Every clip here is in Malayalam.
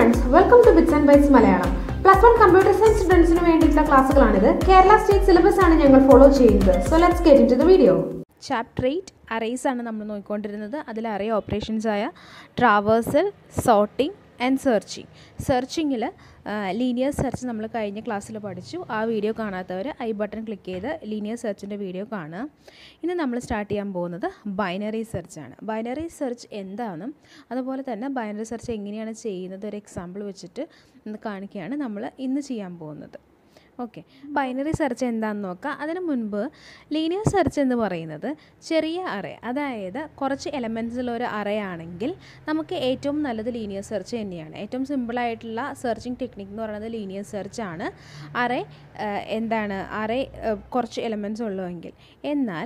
friends welcome to bits and bytes Malayalam plus one computer science സ്റ്റുഡൻസിന് വേണ്ടിയിട്ടുള്ള ക്ലാസ്സുകളാണിത് കേരള സ്റ്റേറ്റ് സിലബസ് ആണ് ഞങ്ങൾ ഫോളോ ചെയ്യുന്നത് so let's get into the video chapter eight arrays ആണ് നമ്മൾ നോക്കിക്കൊണ്ടിരുന്നത് അതിൽ അറേ ഓപ്പറേഷൻസ് ആയ ട്രാവേഴ്സൽ സോർട്ടിംഗ് ആൻഡ് സെർച്ചിങ് സെർച്ചിങ്ങിൽ ലീനിയർ സെർച്ച് നമ്മൾ കഴിഞ്ഞ ക്ലാസ്സിൽ പഠിച്ചു ആ വീഡിയോ കാണാത്തവർ ഐ ബട്ടൺ ക്ലിക്ക് ചെയ്ത് ലീനിയർ സെർച്ചിൻ്റെ വീഡിയോ കാണുക ഇന്ന് നമ്മൾ സ്റ്റാർട്ട് ചെയ്യാൻ പോകുന്നത് ബൈനറി സെർച്ചാണ് ബൈനറി സെർച്ച് എന്താണെന്നും അതുപോലെ തന്നെ ബൈനറി സെർച്ച് എങ്ങനെയാണ് ചെയ്യുന്നത് ഒരു എക്സാമ്പിൾ വെച്ചിട്ട് ഇന്ന് കാണിക്കുകയാണ് നമ്മൾ ഇന്ന് ചെയ്യാൻ പോകുന്നത് ഓക്കെ ബൈനറി സെർച്ച് എന്താണെന്ന് നോക്കാം അതിന് മുൻപ് ലീനിയർ സെർച്ച് എന്ന് പറയുന്നത് ചെറിയ അറേ അതായത് കുറച്ച് എലമെൻറ്റ്സിലുള്ള ഒരു അറേ ആണെങ്കിൽ നമുക്ക് ഏറ്റവും നല്ലത് ലീനിയർ സെർച്ച് തന്നെയാണ് ഏറ്റവും സിമ്പിളായിട്ടുള്ള സെർച്ചിങ് ടെക്നിക് എന്ന് പറയുന്നത് ലീനിയർ സെർച്ച് ആണ് അറേ എന്താണ് അറേ കുറച്ച് എലമെൻറ്റ്സ് ഉള്ളുവെങ്കിൽ എന്നാൽ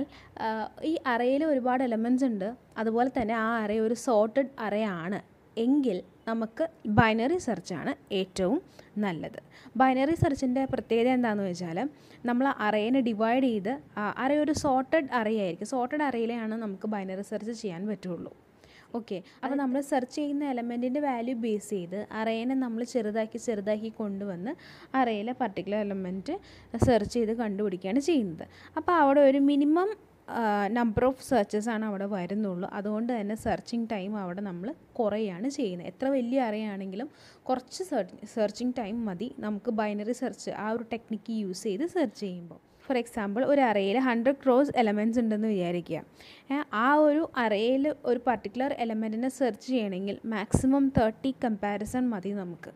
ഈ അറേയിൽ ഒരുപാട് എലമെൻറ്റ്സ് ഉണ്ട് അതുപോലെ തന്നെ ആ അറേ ഒരു സോർട്ടഡ് അറേ ആണ് എങ്കിൽ നമുക്ക് ബൈനറി സെർച്ചാണ് ഏറ്റവും നല്ലത് ബൈനറി സെർച്ചിൻ്റെ പ്രത്യേകത എന്താണെന്ന് വെച്ചാൽ നമ്മൾ അറേനെ ഡിവൈഡ് ചെയ്ത് അറേ ഒരു സോർട്ടഡ് അറേ ആയിരിക്കും സോർട്ടഡ് അറേയിലാണ് നമുക്ക് ബൈനറി സെർച്ച് ചെയ്യാൻ പറ്റുള്ളൂ ഓക്കെ അപ്പോൾ നമ്മൾ സെർച്ച് ചെയ്യുന്ന എലമെൻറ്റിൻ്റെ വാല്യൂ ബേസ് ചെയ്ത് അറേനെ നമ്മൾ ചെറുതാക്കി ചെറുതാക്കി കൊണ്ടുവന്ന് അറേയിലെ പർട്ടിക്കുലർ എലമെൻറ്റ് സെർച്ച് ചെയ്ത് കണ്ടുപിടിക്കുകയാണ് ചെയ്യുന്നത് അപ്പോൾ അവിടെ ഒരു മിനിമം നമ്പർ ഓഫ് സെർച്ചസ് ആണ് അവിടെ വരുന്നുള്ളൂ അതുകൊണ്ട് തന്നെ സെർച്ചിങ് ടൈം അവിടെ നമ്മൾ കുറയാണ് ചെയ്യുന്നത് എത്ര വലിയ അറിയാണെങ്കിലും കുറച്ച് സെർച്ചിങ് ടൈം മതി നമുക്ക് ബൈനറി സെർച്ച് ആ ഒരു ടെക്നിക്ക് യൂസ് ചെയ്ത് സെർച്ച് ചെയ്യുമ്പോൾ ഫോർ എക്സാമ്പിൾ ഒരു അറയിൽ ഹൺഡ്രഡ് ക്രോസ് എലമെൻറ്റ്സ് ഉണ്ടെന്ന് വിചാരിക്കുക ആ ഒരു അറയിൽ ഒരു പർട്ടിക്കുലർ എലമെൻറ്റിനെ സെർച്ച് ചെയ്യണമെങ്കിൽ മാക്സിമം തേർട്ടി കമ്പാരിസൺ മതി നമുക്ക്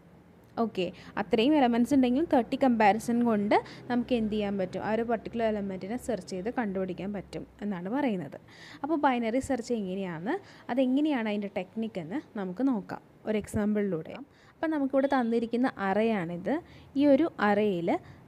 ഓക്കെ അത്രയും എലമെൻറ്റ്സ് ഉണ്ടെങ്കിൽ തേർട്ടി കമ്പാരിസൺ കൊണ്ട് നമുക്ക് എന്ത് ചെയ്യാൻ പറ്റും ആ ഒരു പർട്ടിക്കുലർ എലമെൻറ്റിനെ സെർച്ച് ചെയ്ത് കണ്ടുപിടിക്കാൻ പറ്റും എന്നാണ് പറയുന്നത് അപ്പോൾ ബൈനറി സെർച്ച് എങ്ങനെയാണ് അതെങ്ങനെയാണ് അതിൻ്റെ ടെക്നിക്ക് എന്ന് നമുക്ക് നോക്കാം ഒരു എക്സാമ്പിളിലൂടെ അപ്പം നമുക്കിവിടെ തന്നിരിക്കുന്ന അറയാണിത് ഈ ഒരു അറയിൽ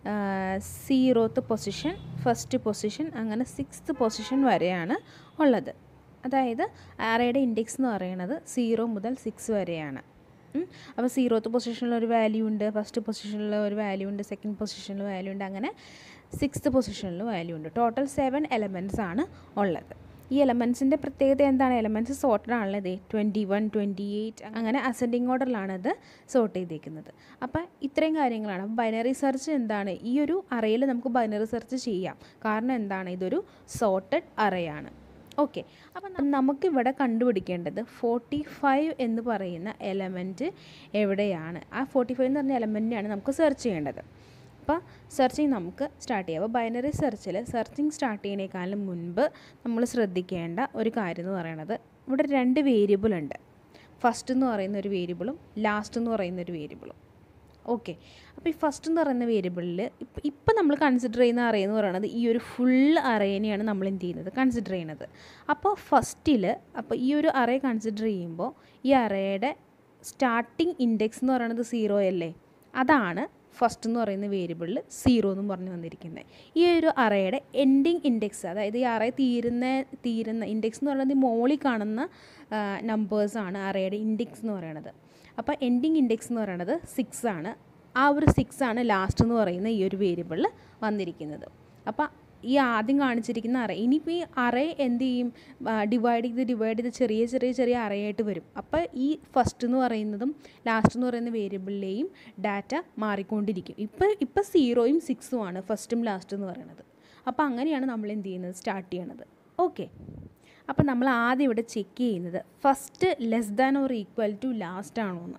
സീറോത്ത് പൊസിഷൻ ഫസ്റ്റ് പൊസിഷൻ അങ്ങനെ സിക്സ്ത് പൊസിഷൻ വരെയാണ് ഉള്ളത് അതായത് അറയുടെ ഇൻഡെക്സ് എന്ന് പറയുന്നത് സീറോ മുതൽ സിക്സ് വരെയാണ് അപ്പോൾ സീറോത്ത് പൊസിഷനിൽ ഒരു വാല്യൂ ഉണ്ട് ഫസ്റ്റ് പൊസിഷനിൽ ഒരു വാല്യൂ ഉണ്ട് സെക്കൻഡ് പൊസിഷനിൽ വാല്യൂ ഉണ്ട് അങ്ങനെ സിക്സ്ത് പൊസിഷനിൽ വാല്യൂ ഉണ്ട് ടോട്ടൽ സെവൻ എലമെൻറ്റ്സ് ആണ് ഉള്ളത് ഈ എലമെൻറ്റ്സിൻ്റെ പ്രത്യേകത എന്താണ് എലമെൻറ്റ്സ് സോർട്ടഡ് ആണുള്ളത് ട്വൻറ്റി വൺ ട്വൻറ്റി എയ്റ്റ് അങ്ങനെ അസെൻഡിങ് ഓർഡറിലാണ് ഇത് സോർട്ട് ചെയ്തേക്കുന്നത് അപ്പോൾ ഇത്രയും കാര്യങ്ങളാണ് ബൈനറി സെർച്ച് എന്താണ് ഈ ഒരു അറയിൽ നമുക്ക് ബൈനറി സെർച്ച് ചെയ്യാം കാരണം എന്താണ് ഇതൊരു സോർട്ടഡ് അറയാണ് ഓക്കെ അപ്പം നമുക്കിവിടെ കണ്ടുപിടിക്കേണ്ടത് ഫോർട്ടി ഫൈവ് എന്ന് പറയുന്ന എലമെൻറ്റ് എവിടെയാണ് ആ ഫോർട്ടി ഫൈവ് എന്ന് പറഞ്ഞ എലമെൻറ്റിനെയാണ് നമുക്ക് സെർച്ച് ചെയ്യേണ്ടത് അപ്പോൾ സെർച്ചിങ് നമുക്ക് സ്റ്റാർട്ട് ചെയ്യാം അപ്പോൾ ബൈനറി സെർച്ചിൽ സെർച്ചിങ് സ്റ്റാർട്ട് ചെയ്യുന്നതിനേക്കാളും മുൻപ് നമ്മൾ ശ്രദ്ധിക്കേണ്ട ഒരു കാര്യം എന്ന് പറയുന്നത് ഇവിടെ രണ്ട് വേരിയബിൾ ഉണ്ട് ഫസ്റ്റ് എന്ന് പറയുന്ന ഒരു വേരിയബിളും ലാസ്റ്റ് എന്ന് പറയുന്ന ഒരു വേരിയബിളും ഓക്കെ അപ്പോൾ ഈ ഫസ്റ്റ് എന്ന് പറയുന്ന വേരിയബിളിൽ ഇപ്പം ഇപ്പം നമ്മൾ കൺസിഡർ ചെയ്യുന്ന അറേ എന്ന് പറയുന്നത് ഈ ഒരു ഫുൾ അറേനെയാണ് നമ്മൾ എന്ത് ചെയ്യുന്നത് കൺസിഡർ ചെയ്യുന്നത് അപ്പോൾ ഫസ്റ്റിൽ അപ്പോൾ ഈ ഒരു അറേ കൺസിഡർ ചെയ്യുമ്പോൾ ഈ അറേയുടെ സ്റ്റാർട്ടിങ് ഇൻഡെക്സ് എന്ന് പറയുന്നത് സീറോ അല്ലേ അതാണ് ഫസ്റ്റ് എന്ന് പറയുന്ന വേരിയബിളിൽ സീറോ എന്നും പറഞ്ഞ് വന്നിരിക്കുന്നത് ഈ ഒരു അറയുടെ എൻഡിങ് ഇൻഡെക്സ് അതായത് ഈ അറേ തീരുന്ന തീരുന്ന ഇൻഡെക്സ് എന്ന് പറയുന്നത് മോളിൽ കാണുന്ന നമ്പേഴ്സാണ് അറയുടെ ഇൻഡെക്സ് എന്ന് പറയുന്നത് അപ്പോൾ എൻഡിങ് ഇൻഡെക്സ് എന്ന് പറയുന്നത് സിക്സ് ആണ് ആ ഒരു സിക്സ് ആണ് ലാസ്റ്റ് എന്ന് പറയുന്ന ഈ ഒരു വേരിയബിളിൽ വന്നിരിക്കുന്നത് അപ്പോൾ ഈ ആദ്യം കാണിച്ചിരിക്കുന്ന അറേ ഇനിയിപ്പോൾ ഈ അറേ എന്ത് ചെയ്യും ഡിവൈഡ് ചെയ്ത് ഡിവൈഡ് ചെയ്ത് ചെറിയ ചെറിയ ചെറിയ അറയായിട്ട് വരും അപ്പോൾ ഈ ഫസ്റ്റ് എന്ന് പറയുന്നതും ലാസ്റ്റ് എന്ന് പറയുന്ന വേരിയബിളിലെയും ഡാറ്റ മാറിക്കൊണ്ടിരിക്കും ഇപ്പോൾ ഇപ്പോൾ സീറോയും സിക്സും ആണ് ഫസ്റ്റും ലാസ്റ്റും എന്ന് പറയുന്നത് അപ്പോൾ അങ്ങനെയാണ് നമ്മൾ എന്ത് ചെയ്യുന്നത് സ്റ്റാർട്ട് ചെയ്യണത് ഓക്കെ അപ്പോൾ നമ്മൾ ആദ്യം ഇവിടെ ചെക്ക് ചെയ്യുന്നത് first less than or equal to last ആണോ എന്ന്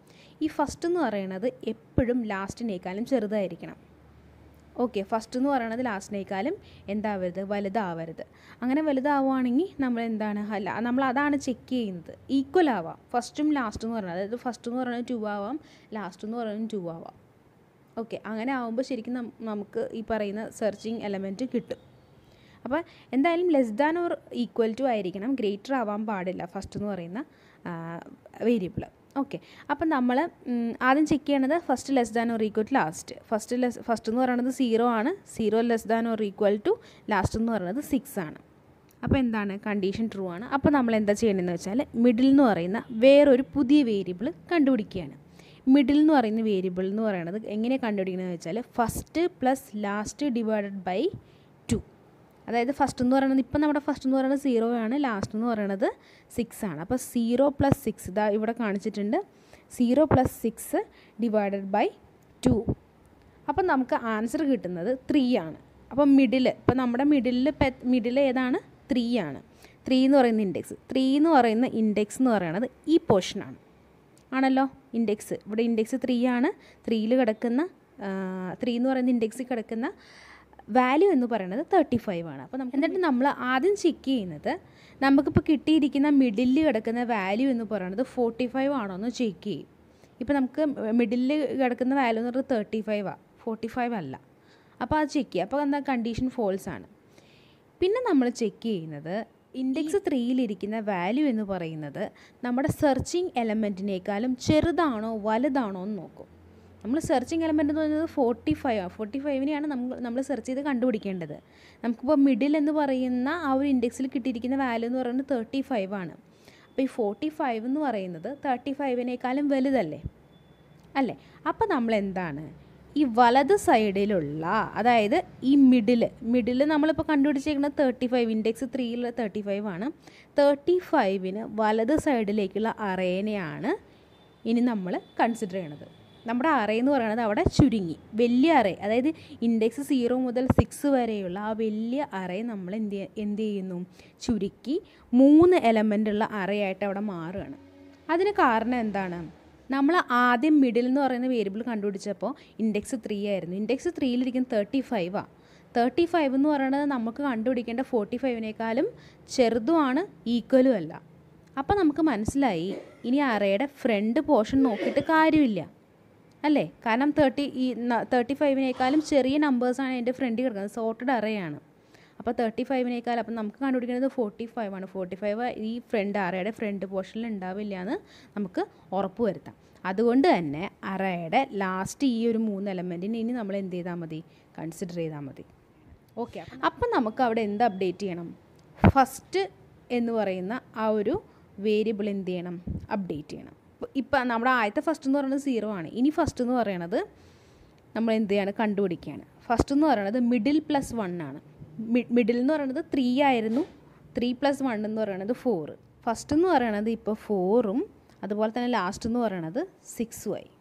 ഈ ഫസ്റ്റ് എന്ന് പറയുന്നത് എപ്പോഴും ലാസ്റ്റിനേക്കാളും ചെറുതായിരിക്കണം ഓക്കെ ഫസ്റ്റ് എന്ന് പറയുന്നത് ലാസ്റ്റിനേക്കാളും എന്താവരുത് വലുതാവരുത് അങ്ങനെ വലുതാവുകയാണെങ്കിൽ നമ്മൾ എന്താണ് അല്ല നമ്മൾ അതാണ് ചെക്ക് ചെയ്യുന്നത് ഈക്വൽ ആവാം ഫസ്റ്റും ലാസ്റ്റും എന്ന് പറയുന്നത് അതായത് ഫസ്റ്റ് എന്ന് പറയുന്നത് ടു ആവാം ലാസ്റ്റ് എന്ന് പറയുന്നത് ടു ആവാം ഓക്കെ അങ്ങനെ ആവുമ്പോൾ ശരിക്കും നമുക്ക് ഈ പറയുന്ന സെർച്ചിങ് എലമെൻറ്റ് കിട്ടും അപ്പോൾ എന്തായാലും less than or equal to ആയിരിക്കണം ഗ്രേറ്റർ ആവാൻ പാടില്ല ഫസ്റ്റ് എന്ന് പറയുന്ന വേരിയബിൾ ഓക്കെ അപ്പം നമ്മൾ ആദ്യം ചെക്ക് ചെയ്യണത് first less than or equal to last first less first എന്ന് പറയുന്നത് സീറോ ആണ് zero less than or equal to last എന്ന് പറയുന്നത് സിക്സ് ആണ് അപ്പോൾ എന്താണ് കണ്ടീഷൻ ട്രൂ ആണ് അപ്പോൾ നമ്മൾ എന്താ ചെയ്യണമെന്ന് വെച്ചാൽ മിഡിൽ എന്ന് പറയുന്ന വേറൊരു പുതിയ വേരിയബിൾ കണ്ടുപിടിക്കുകയാണ് മിഡിൽ എന്ന് പറയുന്ന വേരിയബിൾ എന്ന് പറയുന്നത് എങ്ങനെ കണ്ടുപിടിക്കുന്നത് വെച്ചാൽ first plus last divided by two അതായത് ഫസ്റ്റ് എന്ന് പറയുന്നത് ഇപ്പം നമ്മുടെ ഫസ്റ്റ് എന്ന് പറയുന്നത് സീറോ ആണ് ലാസ്റ്റ് എന്ന് പറയുന്നത് സിക്സ് ആണ് അപ്പോൾ സീറോ പ്ലസ് സിക്സ് ഇതാ ഇവിടെ കാണിച്ചിട്ടുണ്ട് zero plus six divided by two അപ്പം നമുക്ക് ആൻസർ കിട്ടുന്നത് ത്രീ ആണ് അപ്പം മിഡിൽ ഇപ്പം നമ്മുടെ മിഡിലിൽ മിഡിൽ ഏതാണ് ത്രീ ആണ് ത്രീ എന്ന് പറയുന്ന ഇൻഡെക്സ് ത്രീ എന്ന് പറയുന്ന ഇൻഡെക്സ് എന്ന് പറയുന്നത് ഈ പോർഷനാണ് ആണല്ലോ ഇൻഡെക്സ് ഇവിടെ ഇൻഡെക്സ് ത്രീ ആണ് ത്രീയിൽ കിടക്കുന്ന ത്രീ എന്ന് പറയുന്ന ഇൻഡെക്സിൽ കിടക്കുന്ന വാല്യൂ എന്ന് പറയുന്നത് തേർട്ടി ഫൈവ് ആണ് അപ്പോൾ നമുക്ക് എന്നിട്ട് നമ്മൾ ആദ്യം ചെക്ക് ചെയ്യുന്നത് നമുക്കിപ്പോൾ കിട്ടിയിരിക്കുന്ന മിഡിലിൽ കിടക്കുന്ന വാല്യൂ എന്ന് പറയുന്നത് ഫോർട്ടി ഫൈവ് ആണോ എന്ന് ചെക്ക് ചെയ്യും ഇപ്പോൾ നമുക്ക് മിഡിലിൽ കിടക്കുന്ന വാല്യൂ എന്ന് പറയുന്നത് തേർട്ടി ഫൈവ് ആണ് ഫോർട്ടി ഫൈവ് അല്ല അപ്പോൾ അത് ചെക്ക് ചെയ്യുക അപ്പോൾ എന്താ കണ്ടീഷൻ ഫോൾസ് ആണ് പിന്നെ നമ്മൾ ചെക്ക് ചെയ്യുന്നത് ഇൻഡെക്സ് ത്രീയിലിരിക്കുന്ന വാല്യൂ എന്ന് പറയുന്നത് നമ്മുടെ സെർച്ചിങ് എലമെൻറ്റിനേക്കാളും ചെറുതാണോ വലുതാണോ എന്ന് നോക്കും നമ്മൾ സെർച്ചിങ് എലമെൻറ്റ് എന്ന് പറയുന്നത് ഫോർട്ടി ഫൈവ് ആണ് ഫോർട്ടി ഫൈവിനെയാണ് നമ്മൾ നമ്മൾ സെർച്ച് ചെയ്ത് കണ്ടുപിടിക്കേണ്ടത് നമുക്കിപ്പോൾ മിഡിൽ എന്ന് പറയുന്ന ആ ഒരു ഇൻഡെക്സിൽ കിട്ടിയിരിക്കുന്ന വാല്യൂ എന്ന് പറയുന്നത് തേർട്ടി ഫൈവ് ആണ് അപ്പോൾ ഈ ഫോർട്ടി ഫൈവ് എന്ന് പറയുന്നത് തേർട്ടി ഫൈവിനേക്കാളും വലുതല്ലേ അല്ലേ അപ്പോൾ നമ്മൾ എന്താണ് ഈ വലത് സൈഡിലുള്ള അതായത് ഈ മിഡിൽ മിഡിൽ നമ്മളിപ്പോൾ കണ്ടുപിടിച്ചേക്കുന്നത് തേർട്ടി ഫൈവ് ഇൻഡെക്സ് ത്രീയിലുള്ള തേർട്ടി ഫൈവ് ആണ് തേർട്ടി ഫൈവിന് വലത് സൈഡിലേക്കുള്ള അറേനെയാണ് ഇനി നമ്മൾ കൺസിഡർ ചെയ്യണത് നമ്മുടെ അറേ എന്ന് പറയുന്നത് അവിടെ ചുരുങ്ങി വലിയ അറേ അതായത് ഇൻഡെക്സ് സീറോ മുതൽ സിക്സ് വരെയുള്ള ആ വലിയ അറേ നമ്മൾ എന്ത് ചെയ്യ- എന്ത് ചെയ്യുന്നു ചുരുക്കി മൂന്ന് എലമെൻ്റ് ഉള്ള അറയായിട്ട് അവിടെ മാറുകയാണ് അതിന് കാരണം എന്താണ് നമ്മൾ ആദ്യം മിഡിൽ എന്ന് പറയുന്ന വേരിയബിൾ കണ്ടുപിടിച്ചപ്പോൾ ഇൻഡെക്സ് ത്രീ ആയിരുന്നു ഇൻഡെക്സ് ത്രീയിലിരിക്കുന്ന തേർട്ടി ഫൈവാണ് തേർട്ടി ഫൈവ് എന്ന് പറയുന്നത് നമുക്ക് കണ്ടുപിടിക്കേണ്ട ഫോർട്ടി ഫൈവിനേക്കാളും ചെറുതുമാണ് ഈക്വലും അല്ല അപ്പോൾ നമുക്ക് മനസ്സിലായി ഇനി അറയുടെ ഫ്രണ്ട് പോർഷൻ നോക്കിയിട്ട് കാര്യമില്ല അല്ലേ കാരണം തേർട്ടി ഈ തേർട്ടി ഫൈവിനേക്കാളും ചെറിയ നമ്പേഴ്സാണ് എൻ്റെ ഫ്രണ്ടിൽ കിടക്കുന്നത് സോർട്ടഡ് അറയാണ് അപ്പോൾ തേർട്ടി ഫൈവിനേക്കാൾ അപ്പം നമുക്ക് കണ്ടുപിടിക്കുന്നത് ഫോർട്ടി ഫൈവ് ആണ് ഫോർട്ടി ഫൈവ് ഈ ഫ്രണ്ട് അറയുടെ ഫ്രണ്ട് പോർഷനിൽ ഉണ്ടാവില്ല എന്ന് നമുക്ക് ഉറപ്പ് വരുത്താം അതുകൊണ്ട് തന്നെ അറയുടെ ലാസ്റ്റ് ഈ ഒരു മൂന്ന് എലമെൻറ്റിന് ഇനി നമ്മൾ എന്ത് ചെയ്താൽ മതി കൺസിഡർ ചെയ്താൽ മതി ഓക്കെ അപ്പം നമുക്ക് അവിടെ എന്ത് അപ്ഡേറ്റ് ചെയ്യണം ഫസ്റ്റ് എന്ന് പറയുന്ന ആ ഒരു വേരിയബിൾ എന്ത് ചെയ്യണം അപ്ഡേറ്റ് ചെയ്യണം ഇപ്പം നമ്മുടെ ആദ്യത്തെ ഫസ്റ്റ് എന്ന് പറയുന്നത് സീറോ ആണ് ഇനി ഫസ്റ്റ് എന്ന് പറയുന്നത് നമ്മൾ എന്ത് ചെയ്യാണ് കണ്ടുപിടിക്കുകയാണ് ഫസ്റ്റ് എന്ന് പറയുന്നത് മിഡിൽ പ്ലസ് വൺ ആണ് മിഡിൽ എന്ന് പറയുന്നത് ത്രീ ആയിരുന്നു ത്രീ പ്ലസ് വൺ എന്ന് പറയുന്നത് ഫോറ് ഫസ്റ്റ് എന്ന് പറയുന്നത് ഇപ്പോൾ ഫോറും അതുപോലെ തന്നെ ലാസ്റ്റ് എന്ന് പറയുന്നത് സിക്സും ആയി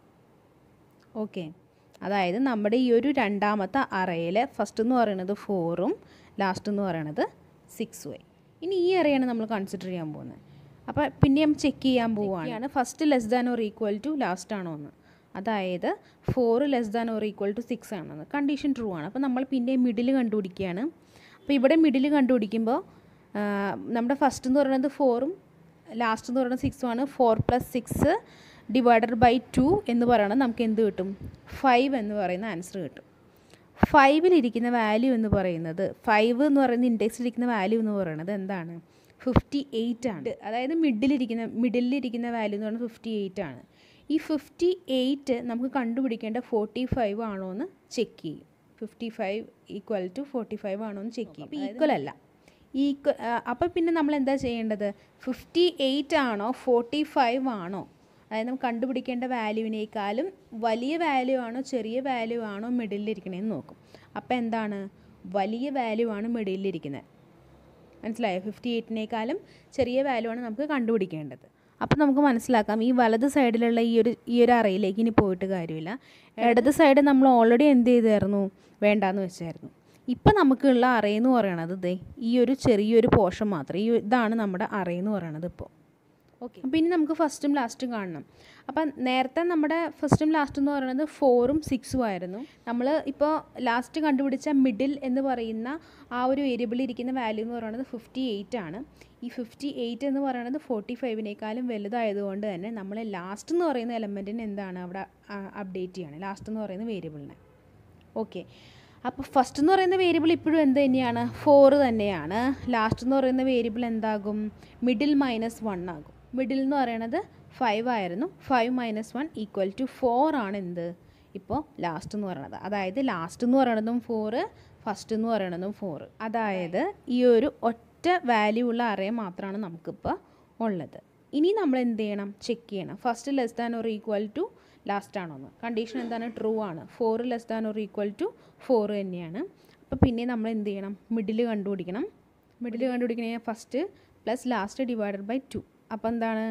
ഓക്കെ അതായത് നമ്മുടെ ഈ ഒരു രണ്ടാമത്തെ അറയിലെ ഫസ്റ്റ് എന്ന് പറയുന്നത് ഫോറും ലാസ്റ്റ് എന്ന് പറയുന്നത് സിക്സും ആയി ഇനി ഈ അറയാണ് നമ്മൾ കൺസിഡർ ചെയ്യാൻ പോകുന്നത് അപ്പോൾ പിന്നെയും ചെക്ക് ചെയ്യാൻ പോവുകയാണ് first less than or equal to last ആണോ എന്ന് അതായത് four less than or equal to six ആണെന്ന് കണ്ടീഷൻ ട്രൂ ആണ് അപ്പോൾ നമ്മൾ പിന്നെയും മിഡിൽ കണ്ടുപിടിക്കുകയാണ് അപ്പോൾ ഇവിടെ മിഡിൽ കണ്ടുപിടിക്കുമ്പോൾ ആ, നമ്മുടെ ഫസ്റ്റ് എന്ന് പറയുന്നത് ഫോറും ലാസ്റ്റ് എന്ന് പറയുന്നത് സിക്സും ആണ് four plus six divided by two എന്ന് പറയുന്നത് നമുക്ക് എന്ത് കിട്ടും ഫൈവ് എന്ന് പറയുന്ന ആൻസർ കിട്ടും ഫൈവിലിരിക്കുന്ന വാല്യൂ എന്ന് പറയുന്നത് ഫൈവ് എന്ന് പറയുന്ന ഇൻഡെക്സിലിരിക്കുന്ന വാല്യൂ എന്ന് പറയുന്നത് എന്താണ് ഫിഫ്റ്റി എയ്റ്റ് ആണ് അതായത് മിഡിലിരിക്കുന്ന മിഡിലിരിക്കുന്ന വാല്യൂ എന്ന് പറയുന്നത് ഫിഫ്റ്റി എയ്റ്റ് ആണ് ഈ ഫിഫ്റ്റി എയ്റ്റ് നമുക്ക് കണ്ടുപിടിക്കേണ്ട ഫോർട്ടി ഫൈവ് ആണോ എന്ന് ചെക്ക് ചെയ്യും fifty five equal to forty five ആണോ എന്ന് ചെക്ക് ചെയ്യും അപ്പോൾ ഈക്വൽ അല്ല ഈക്വൽ അപ്പോൾ പിന്നെ നമ്മൾ എന്താ ചെയ്യേണ്ടത് ഫിഫ്റ്റി എയ്റ്റ് ആണോ ഫോർട്ടി ഫൈവ് ആണോ അതായത് നമുക്ക് കണ്ടുപിടിക്കേണ്ട വാല്യൂവിനേക്കാളും വലിയ വാല്യൂ ആണോ ചെറിയ വാല്യൂ ആണോ മിഡിലിരിക്കണേന്ന് നോക്കും അപ്പോൾ എന്താണ് വലിയ വാല്യൂ ആണ് മിഡിലിരിക്കുന്നത് മനസ്സിലായോ ഫിഫ്റ്റി എയ്റ്റിനേക്കാളും ചെറിയ വാല്യൂ ആണ് നമുക്ക് കണ്ടുപിടിക്കേണ്ടത് അപ്പോൾ നമുക്ക് മനസ്സിലാക്കാം ഈ വലത് സൈഡിലുള്ള ഈ ഒരു ഈ ഒരു അറയിലേക്ക് ഇനി പോയിട്ട് കാര്യമില്ല ഇടത് സൈഡ് നമ്മൾ ഓൾറെഡി എന്ത് ചെയ്തായിരുന്നു വേണ്ടാന്ന് വെച്ചായിരുന്നു ഇപ്പം നമുക്കുള്ള അറയെന്ന് പറയണത് ദേ ഈ ഒരു ചെറിയൊരു പോർഷൻ മാത്രം ഈ ഇതാണ് നമ്മുടെ അറയെന്ന് പറയണത് ഇപ്പോൾ ഓക്കെ അപ്പോൾ ഇനി നമുക്ക് ഫസ്റ്റും ലാസ്റ്റും കാണണം അപ്പം നേരത്തെ നമ്മുടെ ഫസ്റ്റും ലാസ്റ്റും എന്ന് പറയുന്നത് ഫോറും സിക്സും ആയിരുന്നു നമ്മൾ ഇപ്പോൾ ലാസ്റ്റ് കണ്ടുപിടിച്ച മിഡിൽ എന്ന് പറയുന്ന ആ ഒരു വേരിയബിളിൽ ഇരിക്കുന്ന വാല്യൂ എന്ന് പറയുന്നത് ഫിഫ്റ്റി എയ്റ്റ് ആണ് ഈ ഫിഫ്റ്റി എയ്റ്റ് എന്ന് പറയുന്നത് ഫോർട്ടി ഫൈവിനേക്കാളും വലുതായതുകൊണ്ട് തന്നെ നമ്മൾ ലാസ്റ്റ് എന്ന് പറയുന്ന എലമെൻറ്റിന് എന്താണ് അവിടെ അപ്ഡേറ്റ് ചെയ്യണം ലാസ്റ്റ് എന്ന് പറയുന്ന വേരിയബിളിനെ ഓക്കെ അപ്പോൾ ഫസ്റ്റ് എന്ന് പറയുന്ന വേരിയബിൾ ഇപ്പോഴും എന്ത് തന്നെയാണ് ഫോർ തന്നെയാണ് ലാസ്റ്റ് എന്ന് പറയുന്ന വേരിയബിൾ എന്താകും മിഡിൽ മൈനസ് വൺ ആകും മിഡിൽ എന്ന് പറയുന്നത് ഫൈവ് ആയിരുന്നു five minus one equal to four ആണ് എന്ത് ഇപ്പോൾ ലാസ്റ്റ് എന്ന് പറയുന്നത് അതായത് ലാസ്റ്റ് എന്ന് പറയുന്നതും ഫോറ് ഫസ്റ്റ് എന്ന് പറയുന്നതും ഫോറ് അതായത് ഈ ഒരു ഒറ്റ വാല്യൂ ഉള്ള അറേ മാത്രമാണ് നമുക്കിപ്പോൾ ഉള്ളത് ഇനി നമ്മൾ എന്ത് ചെയ്യണം ചെക്ക് ചെയ്യണം first less than or equal to last ആണോ എന്ന് കണ്ടീഷൻ എന്താണ് ട്രൂ ആണ് four less than or equal to four തന്നെയാണ് അപ്പോൾ പിന്നെ നമ്മൾ എന്ത് ചെയ്യണം മിഡിൽ കണ്ടുപിടിക്കണം മിഡിൽ കണ്ടുപിടിക്കണമെങ്കിൽ first plus last divided by two അപ്പോൾ എന്താണ്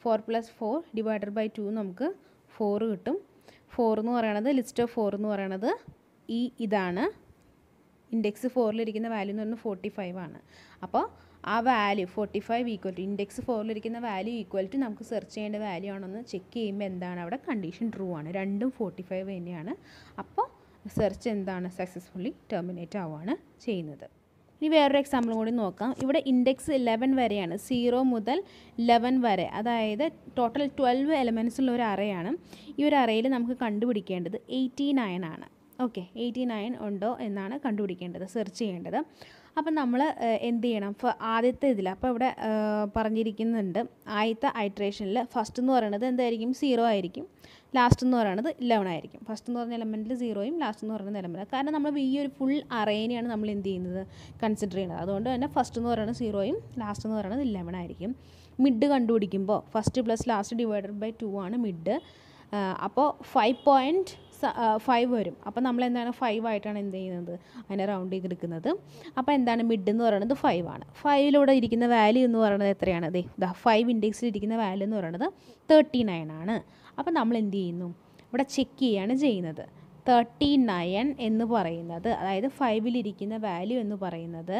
four plus four divided by two നമുക്ക് ഫോർ കിട്ടും ഫോർ എന്ന് പറയണത് ലിസ്റ്റ് ഓഫ് ഫോർ എന്ന് പറയണത് ഈ ഇതാണ് ഇൻഡെക്സ് ഫോറിലിരിക്കുന്ന വാല്യൂ എന്ന് പറയുന്നത് ഫോർട്ടി ഫൈവ് ആണ് അപ്പോൾ ആ value forty five equal to index ഫോറിലിരിക്കുന്ന വാല്യൂ ഈക്വൽ ടു നമുക്ക് സെർച്ച് ചെയ്യേണ്ട വാല്യൂ ആണെന്ന് ചെക്ക് ചെയ്യുമ്പോൾ എന്താണ് അവിടെ കണ്ടീഷൻ ട്രൂ ആണ് രണ്ടും ഫോർട്ടി ഫൈവ് തന്നെയാണ് അപ്പോൾ സെർച്ച് എന്താണ് സക്സസ്ഫുള്ളി ടെർമിനേറ്റ് ആവുകയാണ് ചെയ്യുന്നത് ഇനി വേറൊരു എക്സാമ്പിൾ കൂടി നോക്കാം ഇവിടെ ഇൻഡെക്സ് ലെവൻ വരെയാണ് സീറോ മുതൽ ലെവൻ വരെ അതായത് ടോട്ടൽ ട്വൽവ് എലമെൻസ് ഉള്ള ഒരു അറയാണ് ഈ ഒരു അറയിൽ നമുക്ക് കണ്ടുപിടിക്കേണ്ടത് എയ്റ്റി നയൻ ആണ് ഓക്കെ എയ്റ്റി നയൻ ഉണ്ടോ എന്നാണ് കണ്ടുപിടിക്കേണ്ടത് സെർച്ച് ചെയ്യേണ്ടത് അപ്പം നമ്മൾ എന്ത് ചെയ്യണം ഫ- ആദ്യത്തെ ഇതിൽ അപ്പോൾ ഇവിടെ ഏഹ്, പറഞ്ഞിരിക്കുന്നുണ്ട് ആദ്യത്തെ ഐട്രേഷനിൽ ഫസ്റ്റ് എന്ന് പറയുന്നത് എന്തായിരിക്കും സീറോ ആയിരിക്കും ലാസ്റ്റ് എന്ന് പറയുന്നത് ഇലവൻ ആയിരിക്കും ഫസ്റ്റ് എന്ന് പറഞ്ഞ എലമെൻറ്റിൽ സീറോയും ലാസ്റ്റ് എന്ന് പറയുന്നത് എലമെൻറ്റ് കാരണം നമ്മൾ ഈ ഒരു ഫുൾ അറേനെയാണ് നമ്മൾ എന്ത് ചെയ്യുന്നത് കൺസിഡർ ചെയ്യുന്നത് അതുകൊണ്ട് തന്നെ ഫസ്റ്റ് എന്ന് പറയുന്നത് സീറോയും ലാസ്റ്റ് എന്ന് പറയുന്നത് ഇലവൻ ആയിരിക്കും മിഡ് കണ്ടുപിടിക്കുമ്പോൾ first plus last divided by two ആണ് മിഡ് അപ്പോൾ ഫൈവ് പോയിൻറ്റ് ഫൈവ് വരും അപ്പോൾ നമ്മൾ എന്താണ് ഫൈവ് ആയിട്ടാണ് എന്ത് ചെയ്യുന്നത് അതിനെ റൗണ്ട് ചെയ്തെടുക്കുന്നത് അപ്പോൾ എന്താണ് മിഡ് എന്ന് പറയുന്നത് ഫൈവ് ആണ് ഫൈവിലൂടെ ഇരിക്കുന്ന വാല്യൂ എന്ന് പറയുന്നത് എത്രയാണ് അതെ ദ ഫൈവ് ഇൻഡെക്സിൽ ഇരിക്കുന്ന വാല്യൂ എന്ന് പറയുന്നത് തേർട്ടി നയൻ ആണ് അപ്പോൾ നമ്മൾ എന്ത് ചെയ്യുന്നു ഇവിടെ ചെക്ക് ചെയ്യാണ് ചെയ്യുന്നത് തേർട്ടി നയൻ എന്ന് പറയുന്നത് അതായത് ഫൈവിലിരിക്കുന്ന വാല്യൂ എന്ന് പറയുന്നത്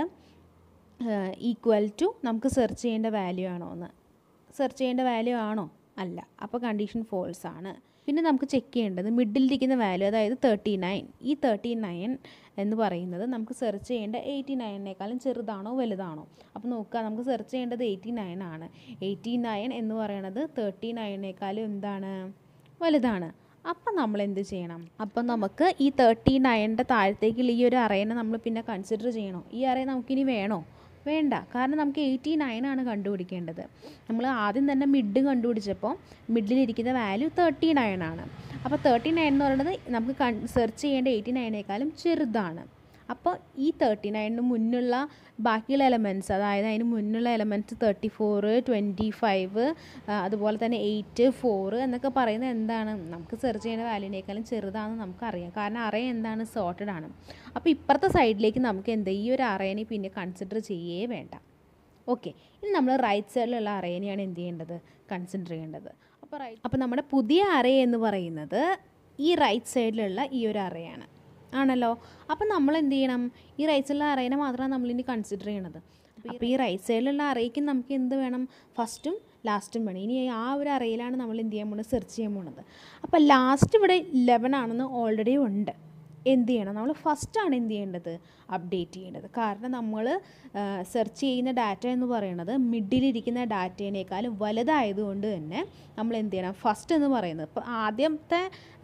ഈക്വൽ ടു നമുക്ക് സെർച്ച് ചെയ്യേണ്ട വാല്യൂ ആണോ എന്ന് സെർച്ച് ചെയ്യേണ്ട വാല്യൂ ആണോ അല്ല അപ്പോൾ കണ്ടീഷൻ ഫോൾസ് ആണ് പിന്നെ നമുക്ക് ചെക്ക് ചെയ്യേണ്ടത് മിഡിലിരിക്കുന്ന വാല്യൂ അതായത് തേർട്ടി നയൻ ഈ തേർട്ടി നയൻ എന്ന് പറയുന്നത് നമുക്ക് സെർച്ച് ചെയ്യേണ്ട എയ്റ്റി നയനേക്കാളും ചെറുതാണോ വലുതാണോ അപ്പോൾ നോക്കുക നമുക്ക് സെർച്ച് ചെയ്യേണ്ടത് എയ്റ്റി നയൻ ആണ് എയ്റ്റി നയൻ എന്ന് പറയുന്നത് തേർട്ടി നയനേക്കാളും എന്താണ് വലുതാണ് അപ്പം നമ്മൾ എന്ത് ചെയ്യണം അപ്പം നമുക്ക് ഈ തേർട്ടി നയൻ്റെ താഴത്തേക്കുള്ള ഈ ഒരു അറേനെ നമ്മൾ പിന്നെ കൺസിഡർ ചെയ്യണോ ഈ അറേ നമുക്കിനി വേണോ വേണ്ട കാരണം നമുക്ക് എയ്റ്റി നയൻ ആണ് കണ്ടുപിടിക്കേണ്ടത് നമ്മൾ ആദ്യം തന്നെ മിഡ് കണ്ടുപിടിച്ചപ്പോൾ മിഡിലിരിക്കുന്ന വാല്യൂ തേർട്ടി നയൻ ആണ് അപ്പോൾ തേർട്ടി നയൻ എന്ന് പറയുന്നത് നമുക്ക് കൺ സെർച്ച് ചെയ്യേണ്ട എയ്റ്റി നയനേക്കാളും ചെറുതാണ് അപ്പോൾ ഈ തേർട്ടി നയനിന് മുന്നുള്ള ബാക്കിയുള്ള എലമെൻറ്റ്സ് അതായത് അതിന് മുന്നുള്ള elements thirty four twenty five അതുപോലെ തന്നെ എയ്റ്റ് ഫോറ് എന്നൊക്കെ പറയുന്നത് എന്താണ് നമുക്ക് സെർച്ച് ചെയ്യുന്ന വാല്യൂനേക്കാളും ചെറുതാണെന്ന് നമുക്കറിയാം കാരണം അറേ എന്താണ് സോർട്ടഡ് ആണ് അപ്പോൾ ഇപ്പുറത്തെ സൈഡിലേക്ക് നമുക്ക് എന്ത് ഈ ഒരു അറേനെ പിന്നെ കൺസിഡർ ചെയ്യേ വേണ്ട ഓക്കെ ഇനി നമ്മൾ റൈറ്റ് സൈഡിലുള്ള അറേനെയാണ് എന്ത് ചെയ്യേണ്ടത് കൺസിഡർ ചെയ്യേണ്ടത് അപ്പോൾ റൈറ്റ് അപ്പോൾ നമ്മുടെ പുതിയ അറേ എന്ന് പറയുന്നത് ഈ റൈറ്റ് സൈഡിലുള്ള ഈ ഒരു അറയാണ് ആണല്ലോ അപ്പം നമ്മൾ എന്ത് ചെയ്യണം ഈ റൈറ്റ് സൈഡിലുള്ള അറേനെ മാത്രമാണ് നമ്മളിനി കൺസിഡർ ചെയ്യണത് അപ്പോൾ ഈ റൈറ്റ് സൈഡിലുള്ള അറേക്ക് നമുക്ക് എന്ത് വേണം ഫസ്റ്റും ലാസ്റ്റും വേണം ഇനി ആ ഒരു അറയിലാണ് നമ്മൾ എന്ത് ചെയ്യാൻ പോകുന്നത് സെർച്ച് ചെയ്യാൻ പോകുന്നത് അപ്പോൾ ലാസ്റ്റ് ഇവിടെ ലെവൻ ആണെന്ന് ഓൾറെഡി ഉണ്ട് എന്ത് ചെയ്യണം നമ്മൾ ഫസ്റ്റാണ് എന്ത് ചെയ്യേണ്ടത് അപ്ഡേറ്റ് ചെയ്യേണ്ടത് കാരണം നമ്മൾ സെർച്ച് ചെയ്യുന്ന ഡാറ്റ എന്ന് പറയുന്നത് മിഡിലിരിക്കുന്ന ഡാറ്റേനേക്കാളും വലുതായതുകൊണ്ട് തന്നെ നമ്മൾ എന്ത് ചെയ്യണം ഫസ്റ്റ് എന്ന് പറയുന്നത് ഇപ്പോൾ ആദ്യത്തെ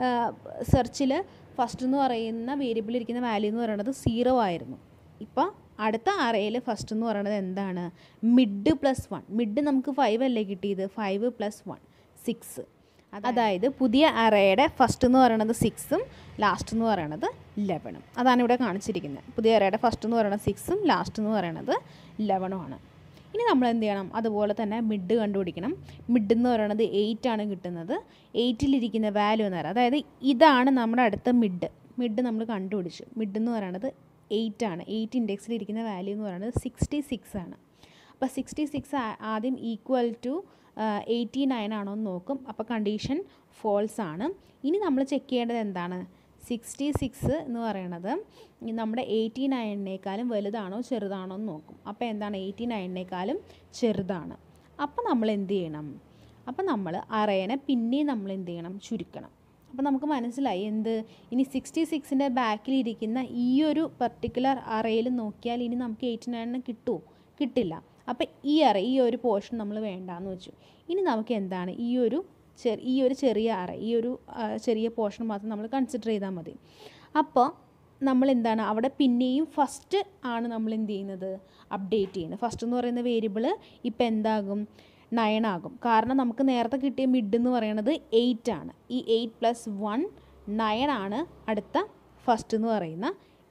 സെർച്ചിൽ ഫസ്റ്റ് എന്ന് പറയുന്ന വേരിയബിളിൽ ഇരിക്കുന്ന വാല്യൂ എന്ന് പറയുന്നത് സീറോ ആയിരുന്നു ഇപ്പോൾ അടുത്ത അറയിൽ ഫസ്റ്റ് എന്ന് പറയുന്നത് എന്താണ് മിഡ് പ്ലസ് വൺ മിഡ് നമുക്ക് ഫൈവ് അല്ലേ കിട്ടിയത് ഫൈവ് പ്ലസ് വൺ സിക്സ് അതായത് പുതിയ അറയുടെ ഫസ്റ്റ് എന്ന് പറയുന്നത് സിക്സും ലാസ്റ്റ് എന്ന് പറയുന്നത് ലെവനും അതാണ് ഇവിടെ കാണിച്ചിരിക്കുന്നത് പുതിയ അറയുടെ ഫസ്റ്റ് എന്ന് പറയുന്നത് സിക്സും ലാസ്റ്റ് എന്ന് പറയുന്നത് ലെവനും ആണ് ഇനി നമ്മൾ എന്ത് ചെയ്യണം അതുപോലെ തന്നെ മിഡ് കണ്ടുപിടിക്കണം മിഡ് എന്ന് പറയുന്നത് എയ്റ്റ് ആണ് കിട്ടുന്നത് എയ്റ്റിലിരിക്കുന്ന വാല്യൂ എന്ന് പറയുന്നത് അതായത് ഇതാണ് നമ്മുടെ അടുത്ത മിഡ് മിഡ് നമ്മൾ കണ്ടുപിടിച്ചു മിഡ് എന്ന് പറയുന്നത് എയ്റ്റ് ആണ് എയ്റ്റ് ഇൻഡെക്സിലിരിക്കുന്ന വാല്യൂ എന്ന് പറയുന്നത് സിക്സ്റ്റി സിക്സ് ആണ് അപ്പോൾ സിക്സ്റ്റി സിക്സ് ആദ്യം ഈക്വൽ ടു എയ്റ്റി നയൻ ആണോ എന്ന് നോക്കും അപ്പോൾ കണ്ടീഷൻ ഫോൾസ് ആണ് ഇനി നമ്മൾ ചെക്ക് ചെയ്യേണ്ടത് എന്താണ് സിക്സ്റ്റി സിക്സ് എന്ന് പറയണത് ഈ നമ്മുടെ എയ്റ്റി നയനേക്കാളും വലുതാണോ ചെറുതാണോ എന്ന് നോക്കും അപ്പോൾ എന്താണ് എയ്റ്റി നയനേക്കാളും ചെറുതാണ് അപ്പോൾ നമ്മൾ എന്ത് ചെയ്യണം അപ്പോൾ നമ്മൾ അറേനെ പിന്നെയും നമ്മൾ എന്ത് ചെയ്യണം ചുരുക്കണം അപ്പോൾ നമുക്ക് മനസ്സിലായി എന്ത് ഇനി സിക്സ്റ്റി സിക്സിൻ്റെ ബാക്കിലിരിക്കുന്ന ഈ ഒരു പർട്ടിക്കുലർ അറയിൽ നോക്കിയാൽ ഇനി നമുക്ക് എയ്റ്റി നയനിന് കിട്ടുമോ കിട്ടില്ല അപ്പോൾ ഈ അറ ഈ ഒരു പോർഷൻ നമ്മൾ വേണ്ടാന്ന് വെച്ചു ഇനി നമുക്ക് എന്താണ് ഈ ഒരു ചെറിയ ഈ ഒരു ചെറിയ അറ ഈ ഒരു ആ, ചെറിയ പോർഷൻ മാത്രം നമ്മൾ കൺസിഡർ ചെയ്താൽ മതി അപ്പോൾ നമ്മൾ എന്താണ് അവിടെ പിന്നെയും ഫസ്റ്റ് ആണ് നമ്മൾ എന്ത് ചെയ്യുന്നത് അപ്ഡേറ്റ് ചെയ്യുന്നത് ഫസ്റ്റ് എന്ന് പറയുന്ന വേരിയബിൾ ഇപ്പം എന്താകും നയൻ ആകും കാരണം നമുക്ക് നേരത്തെ കിട്ടിയ മിഡ് എന്ന് പറയുന്നത് എയ്റ്റ് ആണ് ഈ എയ്റ്റ് പ്ലസ് വൺ നയൻ ആണ് അടുത്ത ഫസ്റ്റ് എന്ന് പറയുന്ന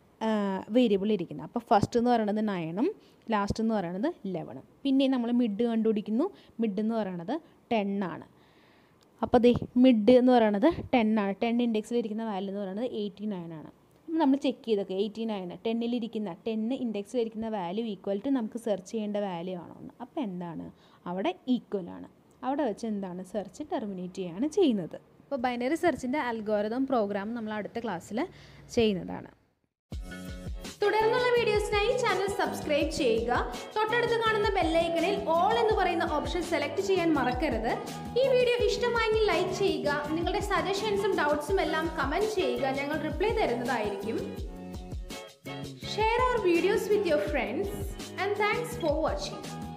വേരിയബിൾ ഇരിക്കുന്നത് അപ്പോൾ ഫസ്റ്റ് എന്ന് പറയുന്നത് നയനും ലാസ്റ്റ് എന്ന് പറയുന്നത് ലെവനും പിന്നെ നമ്മൾ മിഡ് കണ്ടുപിടിക്കുന്നു മിഡ് എന്ന് പറയുന്നത് ടെൻ ആണ് അപ്പോൾ ദേ മിഡ് എന്ന് പറയുന്നത് ടെൻ ആണ് ടെൻ ഇൻഡെക്സിലിരിക്കുന്ന വാല്യൂ എന്ന് പറയുന്നത് എയ്റ്റി നയൻ ആണ് അപ്പോൾ നമ്മൾ ചെക്ക് ചെയ്തൊക്കെ എയ്റ്റി നയൻ ടെന്നിലിരിക്കുന്ന ടെന്ന് ഇൻഡെക്സിലിരിക്കുന്ന വാല്യൂ ഈക്വൽ ടു നമുക്ക് സെർച്ച് ചെയ്യേണ്ട വാല്യൂ ആണോ എന്ന് അപ്പോൾ എന്താണ് അവിടെ ഈക്വൽ ആണ് അവിടെ വെച്ച് എന്താണ് സെർച്ച് ടെർമിനേറ്റ് ചെയ്യുകയാണ് ചെയ്യുന്നത് അപ്പോൾ ബൈനറി സെർച്ചിൻ്റെ അൽഗോരിതം പ്രോഗ്രാം നമ്മൾ അടുത്ത ക്ലാസ്സിൽ ചെയ്യുന്നതാണ് തുടർന്നുള്ള വീഡിയോസിനായി ചാനൽ സബ്സ്ക്രൈബ് ചെയ്യുക തൊട്ടടുത്ത് കാണുന്ന ബെല്ലൈക്കണിൽ ഓൾ എന്ന് പറയുന്ന ഓപ്ഷൻ സെലക്ട് ചെയ്യാൻ മറക്കരുത് ഈ വീഡിയോ ഇഷ്ടമായെങ്കിൽ ലൈക്ക് ചെയ്യുക നിങ്ങളുടെ സജഷൻസും ഡൗട്ട്സും എല്ലാം കമൻറ്റ് ചെയ്യുക ഞങ്ങൾ റിപ്ലൈ തരുന്നതായിരിക്കും share our videos with your friends and thanks for watching